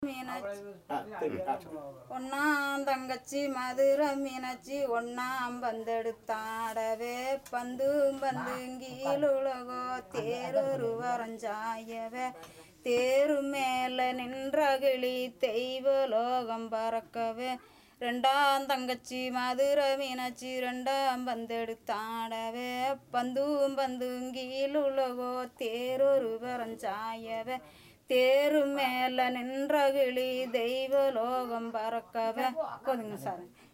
மீனாட்சி ஆ திரும்பி ஆ சொல்லுங்க. ஒன்னாம் தங்கச்சி மதுரை மீனாட்சி ஒன்னாம் பந்தெடுத்தாடவே பந்தும் பந்துங்கீழுலகோ தேரொரு வரஞ்சாயவே தேரு மேல நின்ற கிளி தெய்வ லோகம் பறக்கவே ரெண்டாம் தங்கச்சி மதுரை மீனாட்சி ரெண்டாம் பந்தெடுத்தாடவே பந்தும் பந்துங்கீழுலகோ தேரொரு வரஞ்சாயவே தேரு மேல நின்ற கிளி தெய்வ லோகம் பறக்கவே போதுங்க சார்